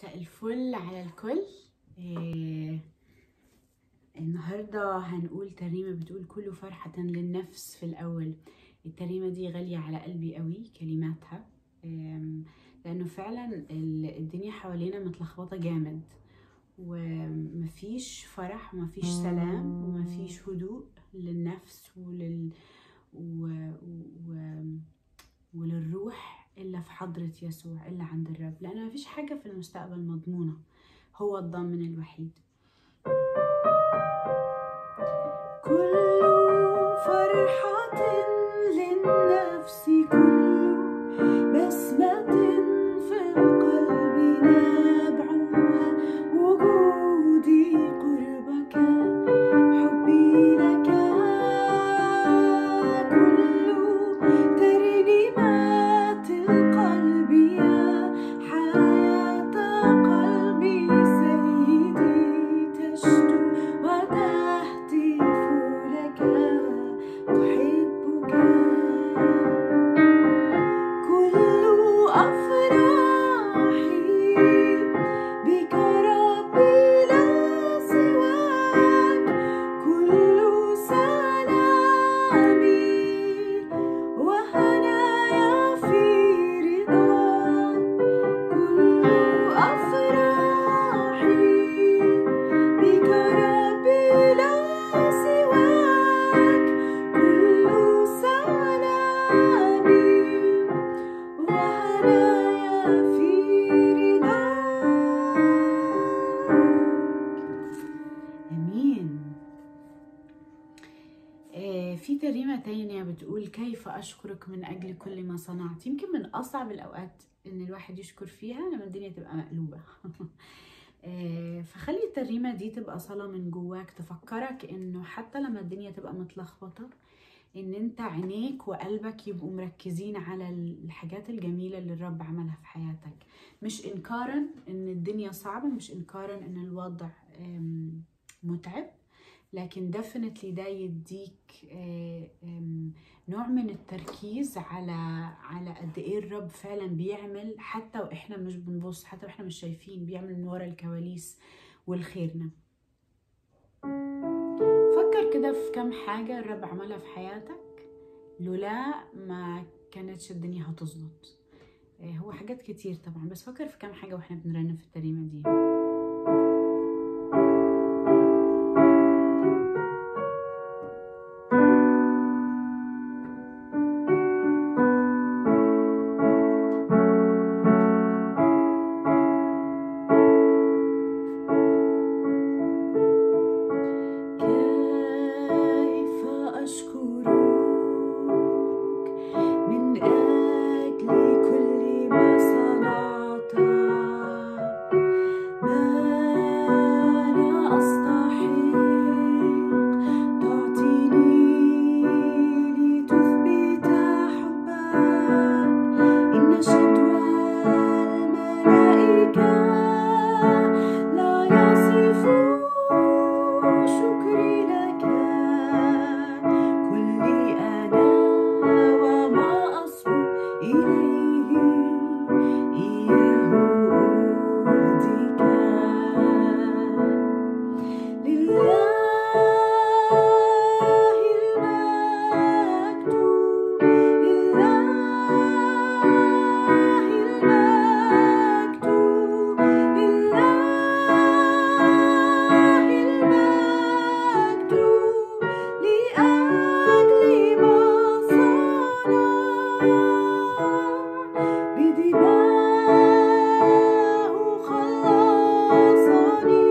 مساء الفل على الكل إيه النهاردة هنقول ترنيمة بتقول كل فرحة للنفس في الأول الترنيمة دي غالية على قلبي قوي كلماتها إيه لأنه فعلا ال- الدنيا حوالينا متلخبطة جامد ومفيش فرح ومفيش سلام ومفيش هدوء للنفس ولل و... و... وللروح إلا في حضرة يسوع إلا عند الرب لأن مفيش حاجة في المستقبل مضمونة هو الضامن الوحيد كل فرحة للنفس كل بسمة في القلب نبعها وجودي قربك حبي لك كل ترنيمات القلب يا حياة قلبي سيدي تشدو وتهتف لك أحبك كل أفراحي بك ربي لا سواك كل سلامي وهنايا في رضاك كل أفراحي بك ربي لا سواك كل سلامي وهنايا في رضاك امين آه، في ترنيمة تانية بتقول كيف أشكرك من أجل كل ما صنعت يمكن من أصعب الأوقات إن الواحد يشكر فيها لما الدنيا تبقى مقلوبة آه، فخلي الترنيمة دي تبقى صلاة من جواك تفكرك إنه حتى لما الدنيا تبقى متلخبطة إن أنت عينيك وقلبك يبقوا مركزين على الحاجات الجميلة اللي الرب عملها في حياتك مش إنكارا إن الدنيا صعبة مش إنكارا إن الوضع آم، متعب لكن definitely ده يديك آه، آم، نوع من التركيز على على قد ايه الرب فعلا بيعمل حتى واحنا مش بنبص حتى واحنا مش شايفين بيعمل من ورا الكواليس والخيرنا فكر كده في كم حاجة الرب عملها في حياتك لولا ما كانتش الدنيا هتظبط آه، هو حاجات كتير طبعا بس فكر في كم حاجة واحنا بنرنم في التريمة دي كيف أشكرك من أجل كل ما صنعت ما لا أستحق تعطيني لتثبت حبك إن شدوى الملائكة لا يصف شكري لك كلي أنا وما أصبو إليه إياه أهديك لله المجد لله المجد لله المجد لأجل ما صنع بدماءه خلصني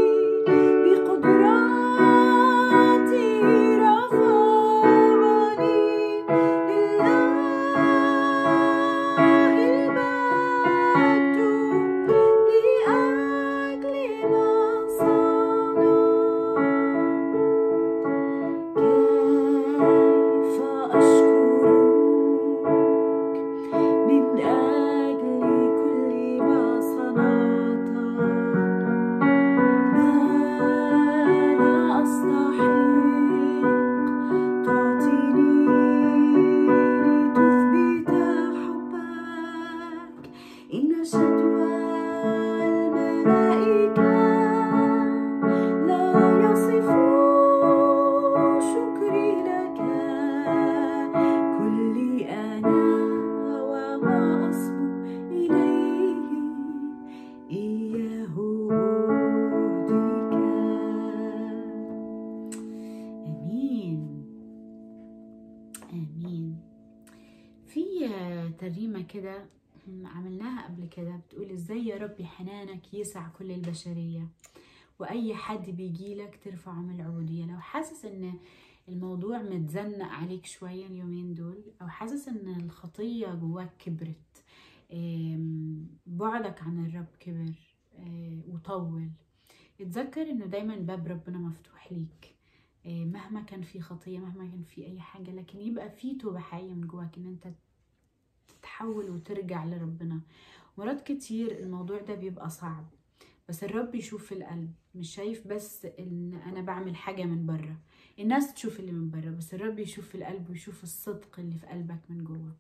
بقدراته رفعني لله المجد لأجل ما صنع كيف أشكرك من أجل كل ما صنعت ما لا أستحق تعطيني لتثبت حبك إن شدوى عودك لا يصف شكري لك كلي أنا وما أصبو إليه إياه أهديك آمين آمين في ترجمة كده عملناها قبل كده بتقول ازاي يا ربي حنانك يسع كل البشرية وأي حد بيجيلك ترفعه من العبودية لو حاسس إن الموضوع متزنق عليك شوية اليومين دول أو حاسس إن الخطية جواك كبرت آم، بعدك عن الرب كبر آه، وطول اتذكر إنه دايما باب ربنا مفتوح ليك آه، مهما كان في خطية مهما كان في أي حاجة لكن يبقى في توبة حقيقية من جواك إن أنت تتحول وترجع لربنا مرات كتير الموضوع ده بيبقى صعب بس الرب يشوف في القلب مش شايف بس ان انا بعمل حاجة من بره الناس تشوف اللي من بره بس الرب يشوف في القلب ويشوف الصدق اللي في قلبك من جوه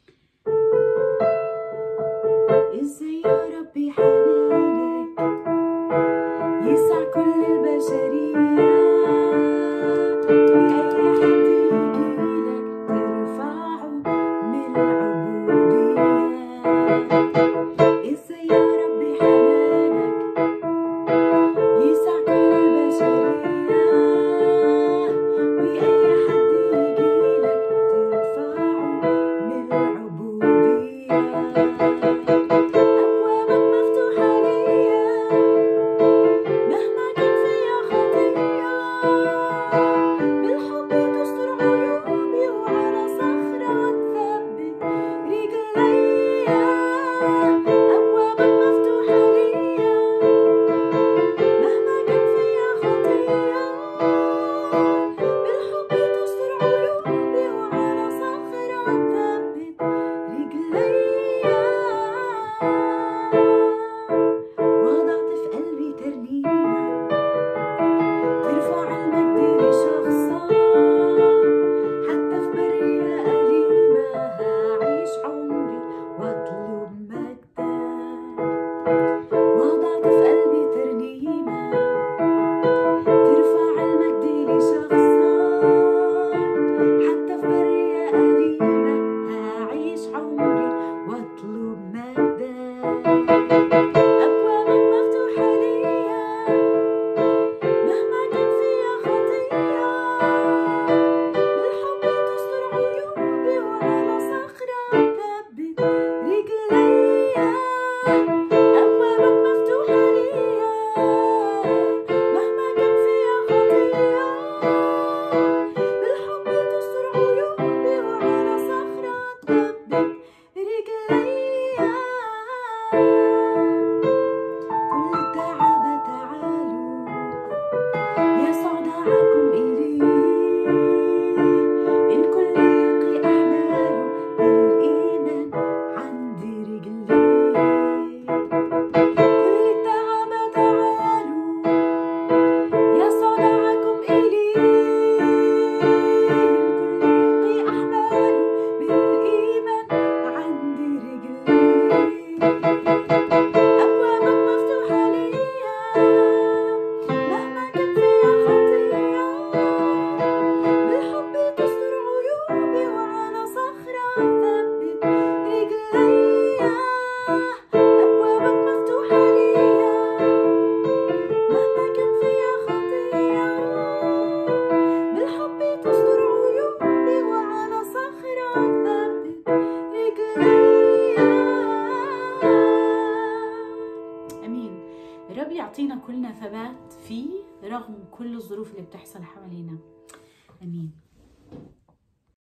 ازاي يا ربي حنانك يسع كل البشرية وأي حد يجيلك ترفعه من العبودية ازاي يا ربي حنانك يسع كل البشرية وأي حد يجيلك ترفعه من العبودية أبوابك مفتوحة ليا مهما كان فيا خطية بالحب تستر عيوبي وعلى صخرة تثبت رجليا أبوابك مفتوحة ليا مهما كان فيا خطية بالحب تستر عيوبي وعلى صخرة تثبت رجليا وضعت في قلبي ترنيمة ترفع المجد لشخصك حتى في برية أليمة هعيش عمري واطلب مجدك وضعت في قلبي ترنيمة ترفع المجد لشخصك حتى في برية أليمة هعيش عمري واطلب مجدك أبوابك مفتوحة ليا مهما كان فيا خطية بالحب تستر عيوبي وعلى صخرة تثبت رجليا أبوابك مفتوحة ليا مهما كان فيا خطية بالحب تستر عيوبي وعلى صخرة تثبت رجليا كل التعب تعالوا يسوع دعاكم إليه الكل يلقي أحماله بالإيمان عند رجليه كل التعب تعالوا يسوع دعاكم إليه الكل يلقي أحماله بالإيمان عند رجليه أبوابك مفتوحة ليا مهما كان فيا خطية بالحب تستر عيوبي وعلى صخرة ثبت رجليا أبوابك مفتوحة ليا مهما كان فيا خطية بالحب تستر عيوبي وعلى صخرة ثبت رجليا امين الرب يعطينا كلنا ثبات فيه رغم كل الظروف اللي بتحصل حوالينا امين